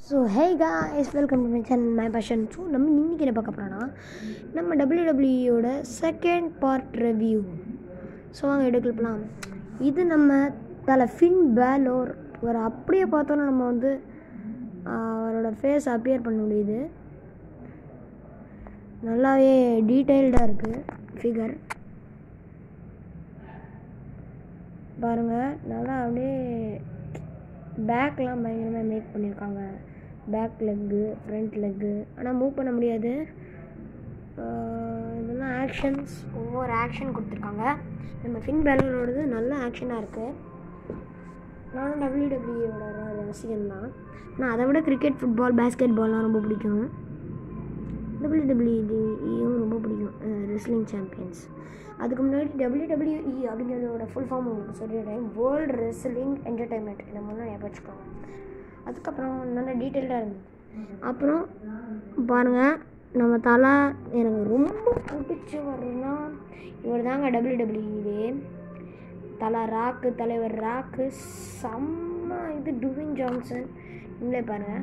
so hey guys welcome to my channel my passion so நம்ம இன்றைக்கி என்ன பார்க்க போகிறோன்னா நம்ம டபிள்யூடபிள்யூயோட செகண்ட் பார்ட் ரிவ்யூ ஸோ வாங்க எடுக்கலாம் இது நம்ம தலை ஃபின் பேலோர் ஒரு அப்படியே பார்த்தோன்னா நம்ம வந்து ஆஹ், அவரோட ஃபேஸ் அப்பியர் பண்ண முடியுது நல்லாவே டீட்டெயில்டாக இருக்குது ஃபிகர் பாருங்கள் நல்லா அப்படியே பேக்லாம் பயங்கரமாக மேக் பண்ணியிருக்காங்க பேக் லெக்கு ஃப்ரண்ட் லெக்கு ஆனால் மூவ் பண்ண முடியாது ஆஹ் இதெல்லாம் ஆக்ஷன்ஸ் ஒவ்வொரு ஆக்ஷன் கொடுத்துருக்காங்க நம்ம ஃபின் பேலரோடது நல்ல ஆக்ஷனாக இருக்குது நானும் டபிள்யூடபிள்யூயோட ரசிகன் தான் நான் அதை விட கிரிக்கெட் ஃபுட்பால் பேஸ்கெட் பால்லாம் ரொம்ப பிடிக்கும் டபிள்யூடபிள்யூஇயும் ரொம்ப பிடிக்கும் ரெஸ்லிங் சாம்பியன்ஸ் அதுக்கு முன்னாடி டபிள்யூடபிள்யூஇ அப்படிங்கிறதோட ஃபுல் ஃபார்ம் உங்களுக்கு சொல்லிடுறேன் வேர்ல்டு ரெஸ்லிங் என்டர்டைன்மெண்ட் இதை முன்னாடி ஞாபகம் வச்சுக்கோங்க அதுக்கப்புறம் நல்ல டீட்டெயில்டாக இருந்தது அப்புறம் பாருங்கள் நம்ம தலா எனக்கு ரொம்ப பிடிச்சவர்னா இவர் தாங்க டபிள்யூடபிள்யூலே தலா ராக்கு தலைவர் ராக்கு செம்ம இது டுவின் ஜான்சன் நீங்களே பாருங்கள்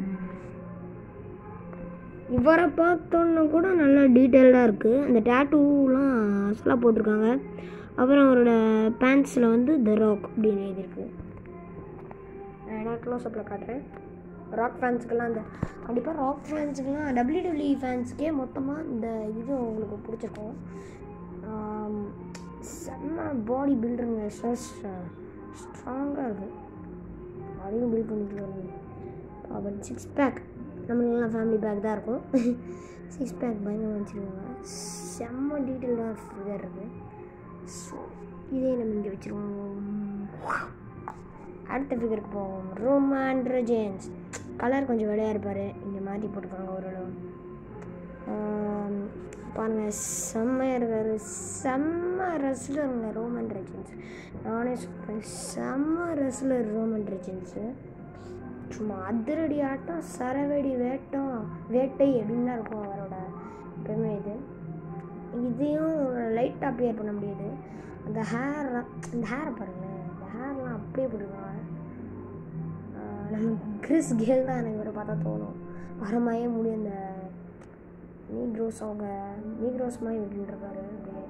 இவரை பார்த்தோன்னா கூட நல்லா டீட்டெயில்டாக இருக்குது அந்த டேட்டூலாம் அசலாக போட்டிருக்காங்க அப்புறம் அவரோட பேண்ட்ஸில் வந்து த ராக் அப்படின்னு எழுதியிருக்கு நான் க்ளோஸ்அப்பில் காட்டுறேன் ராக் ஃபேன்ஸுக்கெல்லாம் அந்த கண்டிப்பாக ராக் ஃபேன்ஸுக்கெல்லாம் டபிள்யூடபிள்யூ ஃபேன்ஸுக்கே மொத்தமாக இந்த இது உங்களுக்கு பிடிச்சிருக்கும் ஆம், செம்ம பாடி பில்டருங்க ஸ்ட்ரெஸ் ஸ்ட்ராங்காக இருக்குது அதையும் பில்ட் பண்ணிட்டு வருது அவர் சிக்ஸ் பேக் நம்மளுக்கெல்லாம் ஃபேமிலி பேக் தான் இருக்கும் சிக்ஸ் பேக் பயங்கரமாக வச்சுருக்காங்க செம்ம டீட்டெயில்டாக ஃபிகர் இருக்குது ஸோ இதே நம்ம இங்கே வச்சுருவோம் அடுத்த ஃபிகருக்கு போவோம் ரோமாண்ட்ரஜேன்ஸ் கலர் கொஞ்சம் வெள்ளையாக இருப்பார் இங்கே மாற்றி போட்டிருக்காங்க ஓரளவு ஆம், பாருங்க செம்மையாக இருக்காரு செம்ம ரெஸ்லருங்க ரோமன் ரெஜன்ஸ் நானே சொல்கிறேன் செம்ம ரெஸ்லர் ரோமன் ரெஜன்ஸு சும்மா அதிரடி ஆட்டம் சரவெடி வேட்டம் வேட்டை அப்படின்னு தான் இருக்கும் அவரோட எப்பவுமே இது இதையும் லைட்டாக அப்பியர் பண்ண முடியுது அந்த ஹேர் இந்த ஹேரை பாருங்களேன் இந்த ஹேர்லாம் அப்படியே போட்டுருக்காங்க ஆஹ் நம்ம கிறிஸ் கேல் தான் எனக்கு இவரை பார்த்தா தோணும் வரமாயே முடியும் இந்த நீக்ரோஸ் அவங்க நீக்ரோஸ் மாதிரி விட்டுருக்காரு அப்படியே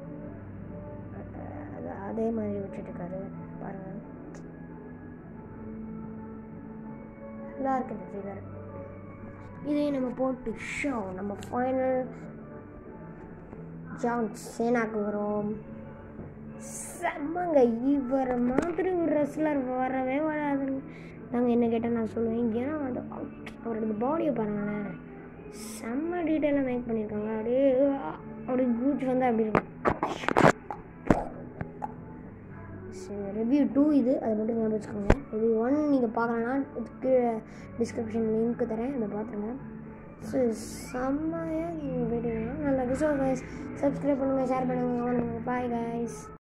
அஹ் அது- அதே மாதிரி விட்டுட்டுருக்காரு பாருங்கள் நல்லா இருக்கு இந்த ஃபிகர் இதே நம்ம போட்டு ஷோ நம்ம ஃபைனல் ஜான் சேனாக்கு வரும் செம்மங்க இவரை மாதிரி ஒரு ரெஸ்லர் வரவே வராதுங்க நாங்கள் என்ன கேட்டால் நான் சொல்லுவேன் ஏன்னா அது அவரோட பாடியை பாருங்களேன் செம்ம டீட்டெயிலாக மேக் பண்ணியிருக்காங்க அப்படியே அப்படியே கூச்சு வந்து அப்படி இருக்கும் ரிவ்யூ டூ இது அது மட்டும் ஞாபகம் வச்சுக்கோங்க ரிவ்யூ ஒன் நீங்கள் பார்க்கலன்னா இதுக்கு டிஸ்கிரிப்ஷன் லிங்க் தரேன் அதை பார்த்துருங்க ஸோ செம்மையாக நீங்கள் போயிட்டீங்கன்னா நல்லா ஸோ கைஸ் சப்ஸ்கிரைப் பண்ணுங்கள் ஷேர் பண்ணுங்கள் பாய் கைஸ்